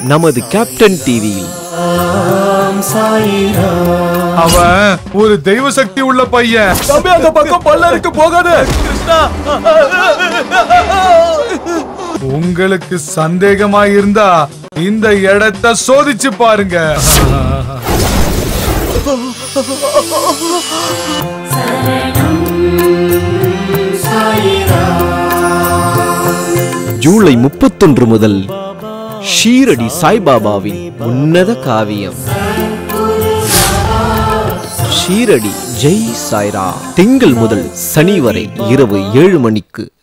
நமது கேப்டன் டிவியில் அவன் ஒரு தெய்வ சக்தி உள்ள பையன் தம்பி அந்த பக்கம் பல்லருக்கு போகாத கிருஷ்ணா உங்களுக்கு சந்தேகமா இருந்தா இந்த இடத்தை சோதிச்சு பாருங்க ஜூலை முப்பத்தொன்று முதல் ஷீரடி சாய்பாபாவின் உன்னத காவியம் ஷீரடி ஜெய் சாய்ரா திங்கள் முதல் சனி வரை இரவு ஏழு மணிக்கு